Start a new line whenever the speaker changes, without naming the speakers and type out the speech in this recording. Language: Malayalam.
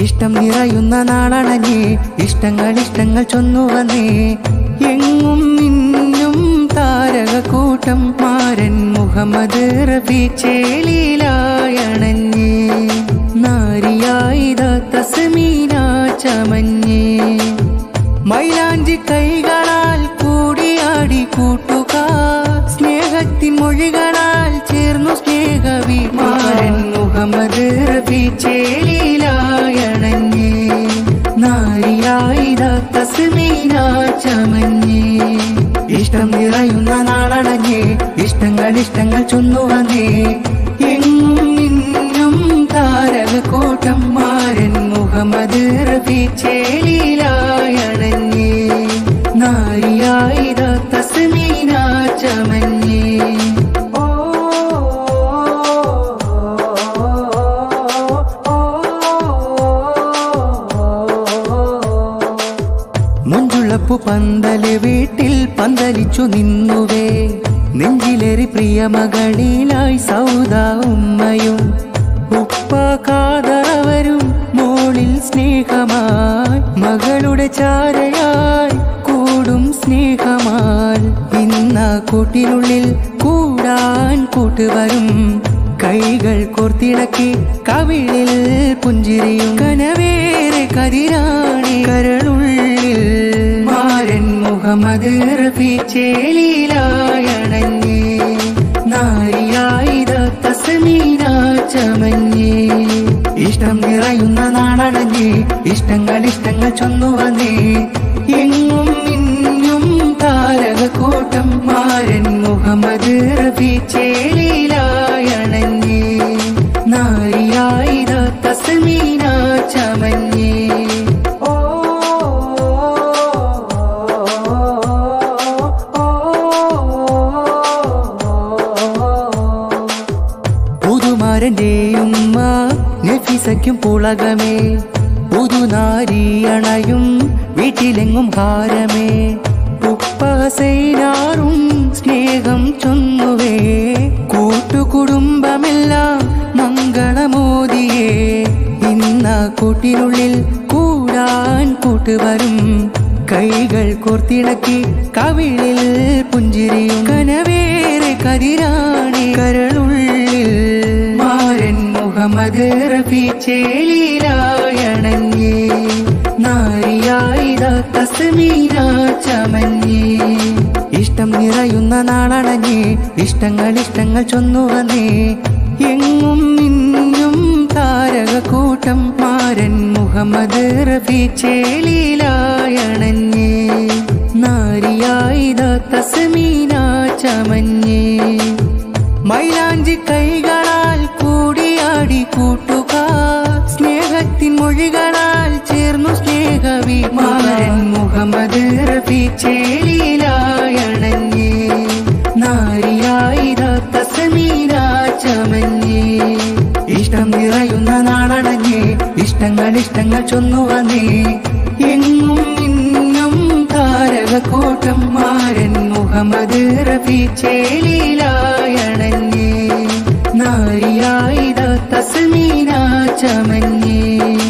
ഇഷ്ടം നിറയുന്ന നാളണഞ്ഞേ ഇഷ്ടങ്ങൾ ഇഷ്ടങ്ങൾ ചൊന്നുവന്നേ എങ്ങും മിന്നും താരകക്കൂട്ടം മാരൻ മുഹമ്മദ് റഫി ചേലിലായണഞ്ഞേ നാരിയായിത തസ്മീന ചമഞ്ഞേ മൈലാഞ്ചി കൈകളാൽ കൂടിയാടി കൂട്ടുകാർ സ്നേഹത്തിൻ മൊഴികളാൽ ചേർന്നു സ്നേഹവിമാരൻ മുഹമ്മദ് റബി ചേലിലായണഞ്ഞേ നാരിയായിത തസ്മീന ചമഞ്ഞേ ഇഷ്ടം നിറയുന്ന നാളണഞ്ഞേ ഇഷ്ടങ്ങൾ ഇഷ്ടങ്ങൾ ചൊന്നുവന്നേ എങ്ങും നിന്നും താരകക്കൂട്ടം മാരൻ മുഹമ്മദ് റബി ചേലിലായണഞ്ഞേ നാരിയായിത തസ്മീന ചമഞ്ഞേ ഓ മുഞ്ചുളപ്പു പന്തല് വീട്ടിൽ പന്തലിച്ചു നിന്നുവേ നെഞ്ചിലേറി പ്രിയ മകളിലായി സൗദ ഉമ്മയും ഉപ്പ കാതറവരും മോളിൽ സ്നേഹമായി മകളുടെ ചാരയായി കൂടും സ്നേഹമാൽ ഇന്ന കൂട്ടിനുള്ളിൽ കൂടാൻ കൂട്ടുവരും കൈകൾ കോർത്തിണക്കി കവിളിൽ പുഞ്ചിരിയും കനവേറെ കതിരാണി കരളുള്ളിൽ മാരൻ മുഹമ്മദ് റഫി ചേലിലായണഞ്ഞേ നാരിയായിത തസ്മീന ചമഞ്ഞേ ഇഷ്ടം നിറയുന്ന നാളണഞ്ഞേ ഇഷ്ടങ്ങൾ ഇഷ്ടങ്ങൾ ചൊന്നുവന്നേ എങ്ങും മിന്നും താരകക്കൂട്ടം മാരൻ മുഹമ്മദ് റഫി ചേലിലായണഞ്ഞേ നാരിയായിത തസ്മീന ചമഞ്ഞേ ഓ പുതുമാരന്റെ ഉമ്മ നഫീസയ്ക്കും പുളകമേ പുതുനാരിയണയും വീട്ടിലെങ്ങും ഹാരമേ ഉപ്പസൈനാറും സ്നേഹം ചൊന്നുവേ കൂട്ടുകുടുംബമെല്ലാം മംഗളമോദിയേ ഇന്ന കൂട്ടിനുള്ളിൽ കൂടാൻ കൂട്ടുവരും കൈകൾ കോർത്തിണക്കി കവിളിൽ പുഞ്ചിരിയും കനവേറെ കതിരാണി കരളുള്ളിൽ മാരൻ മുഹമ്മദ് റഫി ചേലിലായണഞ്ഞേ നാരിയായിത തസ്മീന ചമഞ്ഞേ ഇഷ്ടം നിറയുന്ന നാളണഞ്ഞേ ഇഷ്ടങ്ങൾ ഇഷ്ടങ്ങൾ ചൊന്നുവന്നേ എങ്ങും മിന്നും താരകക്കൂട്ടം മാരൻ മുഹമ്മദ് റഫി ചേലിലായണഞ്ഞേ നാരിയായിത തസ്മീന ചമഞ്ഞേ മൈലാഞ്ചി കൈകളാൽ കൂടിയാടി കൂട്ടുകാർ സ്നേഹത്തിൻ മൊഴികളാൽ ചേർന്നു സ്നേഹവിമാരൻ മുഹമ്മദ് റഫി ചേലിലായണഞ്ഞേ നാരിയായിത തസ്മീന ചമഞ്ഞേ ഇഷ്ടം നിറയുന്ന നാളണഞ്ഞേ ഇഷ്ടങ്ങൾ ഇഷ്ടങ്ങൾ ചൊന്നുവന്നേ എങ്ങും മിന്നും താരകക്കൂട്ടം മാരൻ മുഹമ്മദ് റഫി ചേലിലായണഞ്ഞേ നാരിയായിത തസ്മീന ചമഞ്ഞേ